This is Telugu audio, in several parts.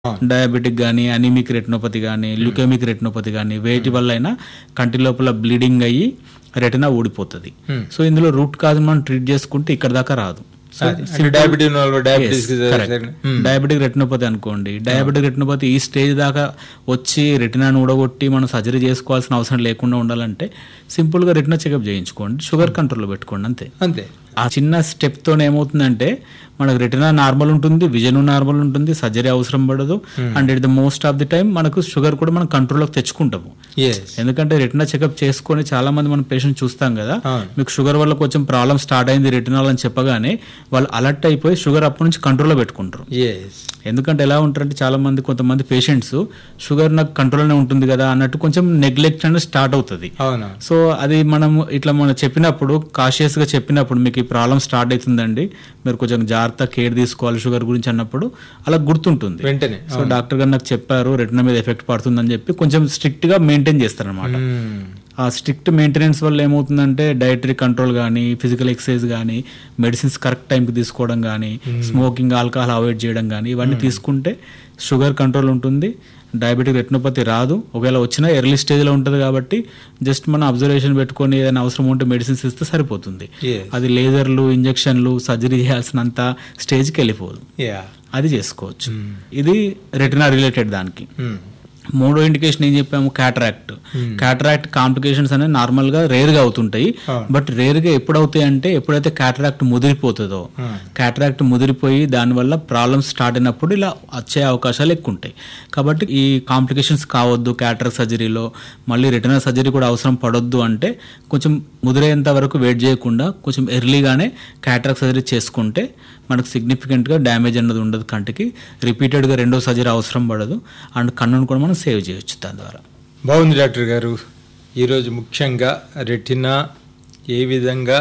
డయాబెటిక్ కానీ అనీమిక్ రెటినోపతి కానీ ల్యూకెమిక్ రెటినోపతి కానీ వేటి వల్ల అయినా కంటి లోపల బ్లీడింగ్ అయ్యి రెటినా ఊడిపోతుంది సో ఇందులో రూట్ కాజ్ మనం ట్రీట్ చేసుకుంటే ఇక్కడ దాకా రాదు so diabetes diabetes diabetic retinopathy అనుకోండి డయాబెటిక్ రెటినోపతి ఈ స్టేజ్ దాకా వచ్చి రెటినాను ఊడగొట్టి మనం సర్జరీ చేసుకోవాల్సిన అవసరం లేకుండా ఉండాలంటే సింపుల్ గా రెటినా చెకప్ చేయించుకోండి షుగర్ కంట్రోల్లో పెట్టుకోండి అంతే అంతే ఆ చిన్న స్టెప్ తో ఏమవుతుందంటే మనకు రెటినా నార్మల్ ఉంటుంది విజన్ నార్మల్ ఉంటుంది సర్జరీ అవసరం పడదు and it the most of the time మనకు షుగర్ కూడా మనం కంట్రోల్లోకి తెచ్చుకుంటాము ఎస్ ఎందుకంటే రెటినా చెకప్ చేసుకొని చాలా మంది మనం పేషెంట్ చూస్తాం కదా అవును. మీకు షుగర్ వల్ల కొంచెం ప్రాబ్లం స్టార్ట్ అయింది రెటినాల్ అని చెప్పగానే వాళ్ళు అలర్ట్ అయిపోయి షుగర్ అప్పటి నుంచి కంట్రోల్లో పెట్టుకుంటారు ఎస్ ఎందుకంటే ఎలా ఉంటారంటే చాలా మంది కొంతమంది పేషెంట్స్ షుగర్ నాకు కంట్రోల్నే ఉంటుంది కదా అన్నట్టు కొంచెం నెగ్లెక్ట్ అనేది స్టార్ట్ అవుతుంది అవునా సో అది మనం ఇట్లా మనం చెప్పినప్పుడు కాషియస్ గా చెప్పినప్పుడు మీకు ఈ ప్రాబ్లం స్టార్ట్ అవుతుందండి మీరు కొంచెం జాగ్రత్త కేర్ తీసుకోవాలి షుగర్ గురించి అన్నప్పుడు అలా గుర్తుంటుంది వెంటనే సో డాక్టర్ గారు నాకు చెప్పారు రెటినా మీద ఎఫెక్ట్ పడుతుందని చెప్పి కొంచెం స్ట్రిక్ట్ గా మెయింటైన్ చేస్తారనమాట మ్మ్. ఆ స్ట్రిక్ట్ మెయింటెనెన్స్ వల్ల ఏమవుతుందంటే డైటరీ కంట్రోల్ కానీ ఫిజికల్ ఎక్సర్సైజ్ కానీ మెడిసిన్స్ కరెక్ట్ టైంకి తీసుకోవడం కానీ స్మోకింగ్ ఆల్కహాల్ అవాయిడ్ చేయడం కానీ ఇవన్నీ తీసుకుంటే షుగర్ కంట్రోల్ ఉంటుంది డయాబెటిక్ రెటినోపతి రాదు ఒకవేళ వచ్చినా ఎర్లీ స్టేజ్లో ఉంటుంది కాబట్టి జస్ట్ మనం అబ్జర్వేషన్ పెట్టుకొని ఏదైనా అవసరం ఉంటే మెడిసిన్స్ ఇస్తే సరిపోతుంది Yes. అది లేజర్లు ఇంజెక్షన్లు సర్జరీ చేయాల్సినంత స్టేజ్కి వెళ్ళిపోదు యా అది చేసుకోవచ్చు ఇది రెటినా రిలేటెడ్ దానికి మ్మ్. మూడో ఇండికేషన్ ఏం చెప్పాము క్యాటరాక్ట్ క్యాటరాక్ట్ కాంప్లికేషన్స్ అనేవి నార్మల్ గా రేర్ గా అవుతుంటాయి బట్ రేర్ గా ఎప్పుడు అవుతాయి అంటే ఎప్పుడైతే క్యాటరాక్ట్ ముదిరిపోతుందో క్యాటరాక్ట్ ముదిరిపోయి దానివల్ల ప్రాబ్లమ్స్ స్టార్ట్ అయినప్పుడు ఇలా వచ్చే అవకాశాలు ఎక్కువ ఉంటాయి కాబట్టి ఈ కాంప్లికేషన్స్ కావద్దు క్యాటరాక్ట్ సర్జరీలో మళ్ళీ రిటర్నల్ సర్జరీ కూడా అవసరం పడొద్దు అంటే కొంచెం ముదిరేంత వరకు వెయిట్ చేయకుండా కొంచెం ఎర్లీగానే క్యాటరాక్ట్ సర్జరీ చేసుకుంటే మనకు సిగ్నిఫికెంట్గా డ్యామేజ్ అన్నది ఉండదు కంటికి రిపీటెడ్గా రెండో సర్జరీ అవసరం పడదు అండ్ కన్నును కూడా మనం సేవ్ చేయొచ్చు దాని ద్వారా బాగుంది డాక్టర్ గారు ఈరోజు ముఖ్యంగా రెటినా ఏ విధంగా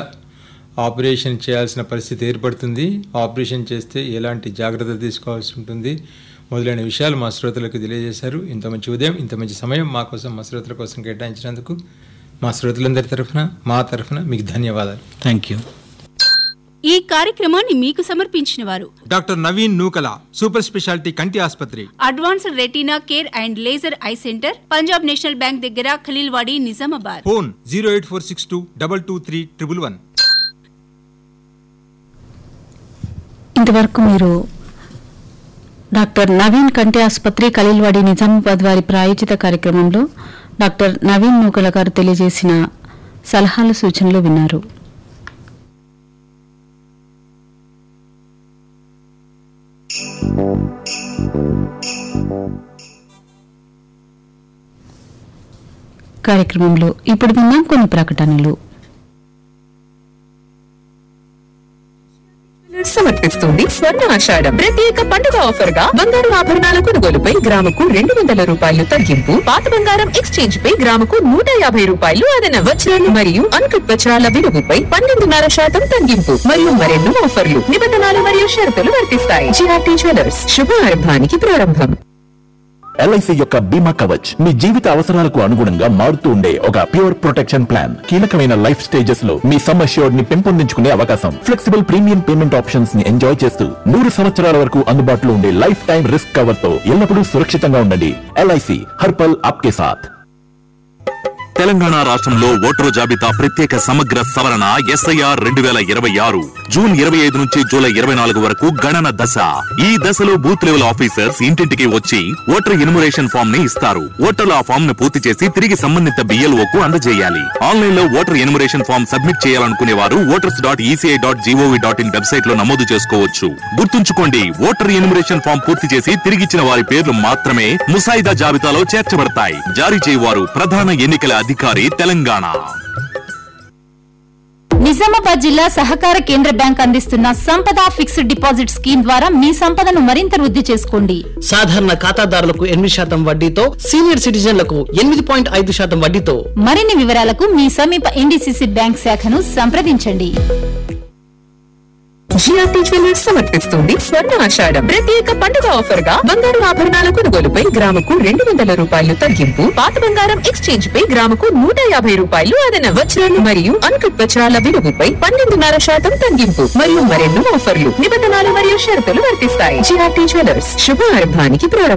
ఆపరేషన్ చేయాల్సిన పరిస్థితి ఏర్పడుతుంది ఆపరేషన్ చేస్తే ఎలాంటి జాగ్రత్తలు తీసుకోవాల్సి ఉంటుంది మొదలైన విషయాలు మా శ్రోతలకు తెలియజేశారు ఇంత మంచి ఉదయం ఇంత మంచి సమయం మా కోసం మా శ్రోతల కోసం కేటాయించినందుకు మా శ్రోతలందరి తరఫున మా తరఫున మీకు ధన్యవాదాలు థ్యాంక్ యూ ఈ కార్యక్రమాన్ని మీకు సమర్పించిన వారు doctor Naveen Nukala super speciality కంటి ఆసుపత్రి advanced retina care and laser eye centre Punjab National Bank దగ్గర Khaleelwadi Nizamabad phone zero eight four six two double two three triple one ఇంతవరకు మీరు డాక్టర్ నవీన్ కంటి ఆసుపత్రి ఖలీల్వాడి నిజామాబాద్ వారి ప్రాయోజిత కార్యక్రమంలో డాక్టర్ నవీన్ నూకల గారు తెలియజేసిన సలహాలు సూచనలు విన్నారు కార్యక్రమంలో ఇప్పుడు విన్నాం కొన్ని ప్రకటనలు సమర్పిస్తుంది స్వర్ణ ఆషాఢం ప్రత్యేక పండుగ ఆఫర్ గా బంగారు ఆభరణాల కొనుగోలుపై గ్రాముకు రెండు వందల రూపాయలు తగ్గింపు పాత బంగారం ఎక్స్చేంజ్ పై గ్రాముకు నూట యాభై రూపాయలు అదన వజ్రాలు మరియు అన్కట్ వజ్రాల విలువపై పన్నెండున్నర శాతం తగ్గింపు మరియు మరెన్నో ఆఫర్లు నిబంధనలు మరియు షరతులు వర్తిస్తాయి జిఆర్టీ జ్యువెలర్స్ శుభారంభానికి ప్రారంభం ఎల్ఐసి యొక్క బీమా కవచ్ మీ జీవిత అవసరాలకు అనుగుణంగా మారుతూ ఉండే ఒక ప్యూర్ ప్రొటెక్షన్ ప్లాన్ కీలకమైన లైఫ్ స్టేజెస్ లో మీ సమ్ అష్యూర్డ్ ని పెంపొందించుకునే అవకాశం ఫ్లెక్సిబుల్ ప్రీమియం పేమెంట్ ఆప్షన్స్ ని ఎంజాయ్ చేస్తూ నూరు సంవత్సరాల వరకు అందుబాటులో ఉండే లైఫ్ టైం రిస్క్ కవర్ తో ఎల్లప్పుడూ సురక్షితంగా ఉండండి ఎల్ఐసి హర్పల్ ఆప్కే సాథ్ తెలంగాణ రాష్ట్రంలో ఓటరు జాబితా ప్రత్యేక సమగ్ర సవరణ ఎస్ఐఆర్ రెండు వేల ఇరవై ఆరు జూన్ ఇరవై ఐదు నుంచి జూలై ఇరవై నాలుగు వరకు గణన దశ ఈ దశలో బూత్ లెవెల్ ఆఫీసర్స్ ఇంటింటికి వచ్చి ఓటర్ ఇన్మురేషన్ ఫామ్ ని ఇస్తారు ఓటర్లు ఆ ఫామ్ ను పూర్తి చేసి తిరిగి సంబంధిత బిఎల్ఓ కు అందజేయాలి ఆన్లైన్ లో ఓటర్ ఇన్మురేషన్ ఫామ్ సబ్మిట్ చేయాలనుకునే వారు voters dot ECI dot gov dot in website లో నమోదు చేసుకోవచ్చు గుర్తుంచుకోండి ఓటర్ ఇన్మురేషన్ ఫామ్ పూర్తి చేసి తిరిగిచ్చిన వారి పేర్లు మాత్రమే ముసాయిదా జాబితాలో చేర్చబడతాయి జారీ చేయవారు ప్రధాన ఎన్నికల అధికారి తెలంగాణ నిజామాబాద్ జిల్లా సహకార కేంద్ర బ్యాంక్ అందిస్తున్న సంపద ఫిక్స్డ్ డిపాజిట్ స్కీమ్ ద్వారా మీ సంపదను మరింత వృద్ధి చేసుకోండి సాధారణ ఖాతాదారులకు ఎనిమిది శాతం వడ్డీతో సీనియర్ సిటిజన్లకు ఎనిమిది పాయింట్ ఐదు శాతం వడ్డీతో మరిన్ని వివరాలకు మీ సమీప ఎన్డీసీసీ బ్యాంక్ శాఖను సంప్రదించండి జిఆర్టీ జ్యువెలర్స్ సమర్పిస్తుంది స్వర్ణ ఆషాఢం ప్రత్యేక పండుగ ఆఫర్ గా బంగారు ఆభరణాల కొనుగోలుపై గ్రాముకు రెండు వందల రూపాయలు తగ్గింపు పాత బంగారం ఎక్స్చేంజ్ పై గ్రాముకు నూట యాభై రూపాయలు అదన వజ్రాలు మరియు అన్కట్ వజ్రాల విలువపై పన్నెండున్నర శాతం తగ్గింపు మరియు మరెన్నో ఆఫర్లు నిబంధనలు మరియు షరతులు వర్తిస్తాయి జిఆర్టీ జ్యువెలర్స్ శుభారంభానికి ప్రారంభం